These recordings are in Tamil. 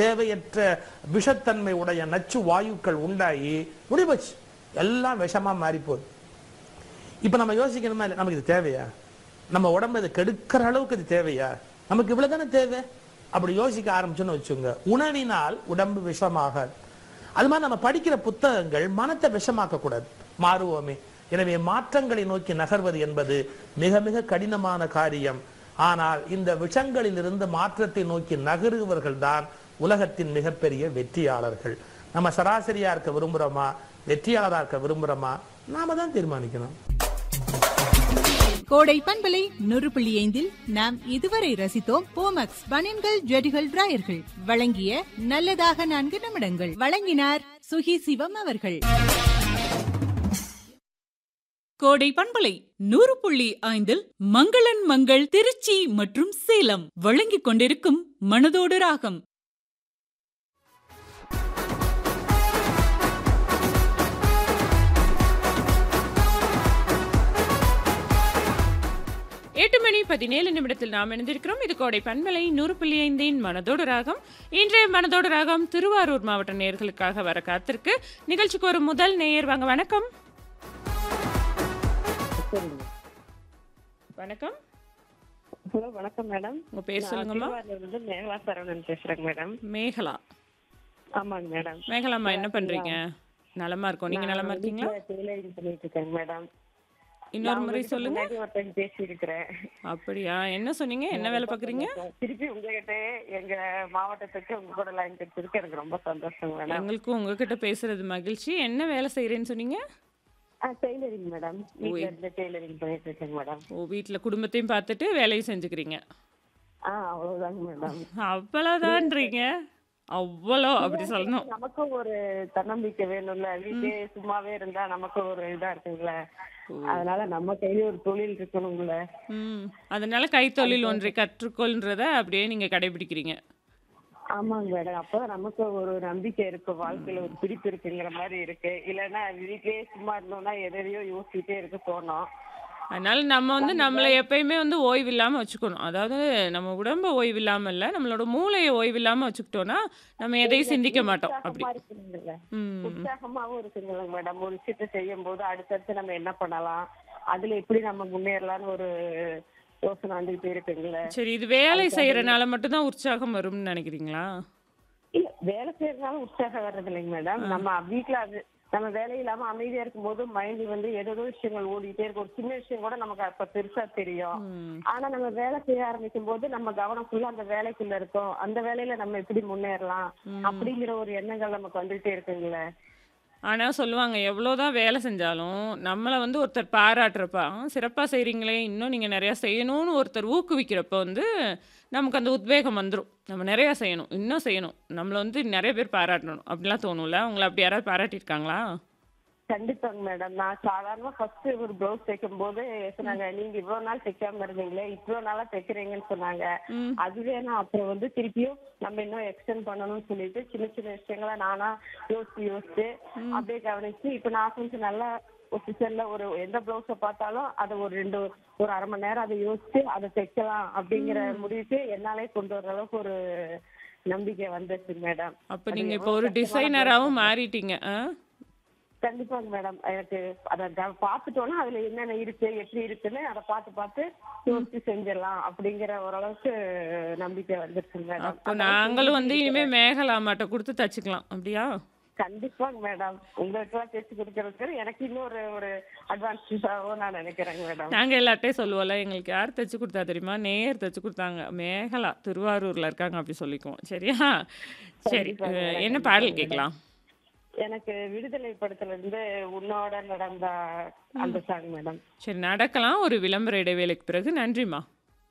தேவையற்ற விஷத்தன்மை உடைய நச்சு வாயுக்கள் உண்டாகி முடிபோச்சு எல்லாம் விஷமா மாறி போகுது இப்ப நம்ம யோசிக்கணுமா இல்லை நமக்கு இது தேவையா நம்ம உடம்பு இதை கெடுக்கிற அளவுக்கு இது தேவையா நமக்கு இவ்வளவுதானே தேவை அப்படி யோசிக்க ஆரம்பிச்சோன்னு வச்சுங்க உணவினால் உடம்பு விஷமாகாது அது மாதிரி நம்ம படிக்கிற புத்தகங்கள் மனத்தை விஷமாக்க கூடாது மாறுவோமே எனவே மாற்றங்களை நோக்கி நகர்வது என்பது மிக மிக கடினமான காரியம் ஆனால் இந்த விஷங்களிலிருந்து மாற்றத்தை நோக்கி நகருவர்கள் தான் உலகத்தின் மிகப்பெரிய வெற்றியாளர்கள் நம்ம சராசரியா இருக்க விரும்புறோமா வெற்றியாளரா இருக்க விரும்புறோமா நாம தான் தீர்மானிக்கணும் கோடை பண்பலை நூறு புள்ளி ஐந்தில் நாம் இதுவரை ரசித்தோம் போமக்ஸ் பனியன்கள் ஜெடிகள் டிராயர்கள் வழங்கிய நல்லதாக நான்கு நிமிடங்கள் வழங்கினார் சுகி சிவம் அவர்கள் கோடை பண்பலை நூறு புள்ளி ஐந்தில் மங்களன் மங்கள் திருச்சி மற்றும் சேலம் வழங்கிக் கொண்டிருக்கும் மனதோடு ராகம் எட்டு மணி பதினேழு நிமிடத்தில் நாம் இணைந்திருக்கிறோம் இது கோடை பண்பலை நூறு புள்ளி ஐந்தின் மனதோடு ராகம் இன்றைய மனதோடு ராகம் திருவாரூர் மாவட்ட நேயர்களுக்காக வர காத்திருக்கு நிகழ்ச்சிக்கு ஒரு முதல் நேயர் வாங்க வணக்கம் வணக்கம் ஹலோ வணக்கம் மேடம் உங்க பேர் சொல்லுங்கம்மா இருந்து மேகலா சரவணன் பேசுறேங்க மேடம் மேகலா ஆமாங்க மேடம் மேகலாம்மா என்ன பண்றீங்க நலமா இருக்கோம் நீங்க நலமா இருக்கீங்களா டெய்லரிங் பண்ணிட்டு இருக்கேங்க மேடம் இன்னொரு நான் முறை உங்ககிட்ட சொல்லுங்க முன்னாடி ஒருத்தங்க பேசி இருக்கிறேன் அப்படியா என்ன சொன்னீங்க என்ன வேலை பாக்குறீங்க திருப்பி உங்ககிட்ட எங்க மாவட்டத்துக்கு உங்க கூட லைன் கிடைச்சிருக்கு எனக்கு ரொம்ப சந்தோஷம் மேடம் எங்களுக்கும் உங்ககிட்ட பேசுறது மகிழ்ச்சி என்ன வேலை செய்யறேன்னு சொன்னீங்க டெய்லரிங் மேடம் வீட்ல இருந்து டெய்லரிங் பண்ணிட்டு இருக்கேங்க மேடம் ஓ வீட்டுல குடும்பத்தையும் பார்த்துட்டு வேலையும் செஞ்சுக்கிறீங்க ஆ அவ்வளவுதாங்க மேடம் அவ்வளவுதான்றீங்க அவ்வளோ அப்படி சொல்லணும் நமக்கும் ஒரு தன்னம்பிக்கை வேணும்ல வீட்டே சும்மாவே இருந்தா நமக்கு ஒரு இதா இருக்குங்களே அதனால நம்ம கையில ஒரு தொழில் இருக்கணும்ல ம் அதனால கைத்தொழில் ஒன்றை கற்றுக்கொள்ன்றத அப்படியே நீங்க கடைபிடிக்கிறீங்க ஆமாங்க மேடம் அப்போ நமக்கு ஒரு நம்பிக்கை இருக்கு வாழ்க்கையில ஒரு பிடிப்பு இருக்குங்கிற மாதிரி இருக்கு இல்லைன்னா வீட்லயே சும்மா இருந்தோம்னா எதையோ யோசிச்சுட்டே இருக்க தோணும் அதனால நம்ம வந்து நம்மளை எப்பயுமே வந்து ஓய்வு இல்லாம வச்சுக்கணும் அதாவது நம்ம உடம்ப ஓய்வு இல்லாம இல்ல நம்மளோட மூளையை ஓய்வு இல்லாம வச்சுக்கிட்டோம்னா நம்ம எதையும் சிந்திக்க மாட்டோம் அப்படி உற்சாகமா இருக்குதுங்கல்ல. ம் உற்சாகமாவும் இருக்குங்களா மேடம் ஒரு விஷயத்த செய்யும் போது அடுத்தடுத்து நம்ம என்ன பண்ணலாம் அதுல எப்படி நம்ம முன்னேறலாம்னு ஒரு யோசனை வந்துகிட்டே இருக்குங்களே சரி இது வேலை செய்யறனால மட்டும்தான் உற்சாகம் வரும்னு நினைக்கிறீங்களா இல்ல வேலை செய்யறதுனால உற்சாகம் வர்றது இல்லைங்க மேடம் நம்ம வீட்ல அது நம்ம வேலை இல்லாம அமைதியா இருக்கும்போது மைண்ட் வந்து ஏதோ விஷயங்கள் ஓடிட்டே இருக்கும் ஒரு சின்ன விஷயம் கூட நமக்கு அப்ப பெருசா தெரியும் ம். ஆனா நம்ம வேலை செய்ய ஆரம்பிக்கும் போது நம்ம கவனம் ஃபுல்லா அந்த வேலைக்குள்ள இருக்கும் அந்த வேலையில நம்ம எப்படி முன்னேறலாம் அப்படிங்கிற ஒரு எண்ணங்கள் நமக்கு வந்துட்டே இருக்குங்களே ஆனா சொல்லுவாங்க எவ்வளோதான் வேலை செஞ்சாலும் நம்மளை வந்து ஒருத்தர் பாராட்டுறப்ப "ஆ, சிறப்பா செய்றீங்களே இன்னும் நீங்க நிறைய செய்யணும்னு ஒருத்தர் ஊக்குவிக்கிறப்ப வந்து நமக்கு அந்த உத்வேகம் வந்துடும் நம்ம நிறைய செய்யணும் இன்னும் செய்யணும் நம்மளை வந்து நிறைய பேர் பாராட்டணும் அப்படிலாம் தோணும்ல உங்களை அப்படி யாராவது பாராட்டியிருக்காங்களா கண்டிப்பாங்க மேடம் நான் சாதாரணமா ஃபர்ஸ்ட் ஒரு ப்ளவுஸ் தைக்கும் போது சொன்னாங்க நீங்க இவ்வளவு நாள் தைக்காம இருந்தீங்களே இவ்வளவு நாளா தைக்கிறீங்கன்னு சொன்னாங்க ம். அதுவே நான் அப்புறம் வந்து திருப்பியும் நம்ம இன்னும் எக்ஸ்டெண்ட் பண்ணணும்னு சொல்லிட்டு சின்ன சின்ன விஷயங்கள நானா யோசிச்சு யோசிச்சு அப்படியே கவனிச்சு இப்ப நான் கொஞ்சம் நல்லா ஒபிஷியல்ல ஒரு எந்த பிளவுஸ பார்த்தாலும் அதை ஒரு ரெண்டு ஒரு அரை மணி நேரம் அதை யோசிச்சு அதை தைக்கலாம் அப்படிங்கிற முடிவுக்கு என்னாலே கொண்டு வர அளவுக்கு ஒரு நம்பிக்கை வந்துச்சு மேடம் அப்ப நீங்க இப்போ ஒரு டிசைனராகவும் மாறிட்டீங்க ஆ? கண்டிப்பாங்க மேடம் எனக்கு அதை க- பார்த்துட்டோன்னா அதுல என்னென்ன இருக்கு எப்படி இருக்குன்னு அதை பார்த்து பார்த்து யோசிச்சு செஞ்சிடலாம் அப்படிங்கிற ஓரளவுக்கு நம்பிக்கை வந்துருச்சு மேடம் அப்போ நாங்களும் வந்து இனிமே மேகலா மாட்ட கொடுத்து தச்சுக்கலாம் அப்படியா கண்டிப்பாங்க மேடம் உங்களுக்கு எல்லாம் தேய்ச்சி கொடுக்கறதுக்கு எனக்கு இன்னொரு ஒரு அட்வான்ஸ் ஆகும் நான் நினைக்கிறேங்க மேடம் நாங்க எல்லார்ட்டையும் சொல்லுவோம்ல எங்களுக்கு யார் தைச்சு கொடுத்தா தெரியுமா நேர் தைச்சு கொடுத்தாங்க மேகலா திருவாரூர்ல இருக்காங்க அப்படி சொல்லிக்குவோம் சரியா சரி அஹ், என்ன பாடல் கேட்கலாம் எனக்கு விடுதலை படத்துல இருந்து உன்னோட நடந்த அந்த சாங் மேடம் சரி நடக்கலாம் ஒரு விளம்பர இடைவேளைக்கு பிறகு நன்றிம்மா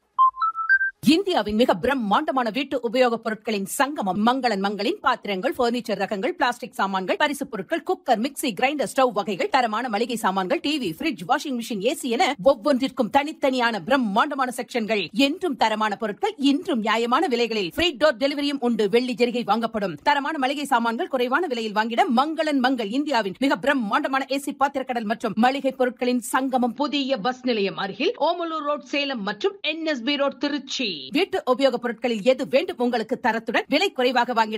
இந்தியாவின் மிக பிரம்மாண்டமான வீட்டு உபயோகப் பொருட்களின் சங்கமம் மங்களன் மங்களின் பாத்திரங்கள் பர்னிச்சர் ரகங்கள் பிளாஸ்டிக் சாமான்கள் பரிசுப் பொருட்கள் குக்கர் மிக்ஸி கிரைண்டர் ஸ்டவ் வகைகள் தரமான மளிகை சாமான்கள் TV fridge washing machine AC என ஒவ்வொன்றிற்கும் தனித்தனியான பிரம்மாண்டமான செக்ஷன்கள் என்றும் தரமான பொருட்கள் இன்றும் நியாயமான விலைகளில் ஃப்ரீ டோர் டெலிவரியும் உண்டு வெள்ளி ஜெரிகை வாங்கப்படும் தரமான மளிகை சாமான்கள் குறைவான விலையில் வாங்கிட மங்களன் மங்கள் இந்தியாவின் மிக பிரம்மாண்டமான ஏசி பாத்திரக்கடல் மற்றும் மளிகை பொருட்களின் சங்கமம் புதிய பஸ் நிலையம் அருகில் ஓமலூர் ரோட் சேலம் மற்றும் என்எஸ்பி ரோட் திருச்சி வீட்டு உபயோகப் பொருட்களில் எது வேண்டும் உங்களுக்கு தரத்துடன் விலை குறைவாக வாங்கிட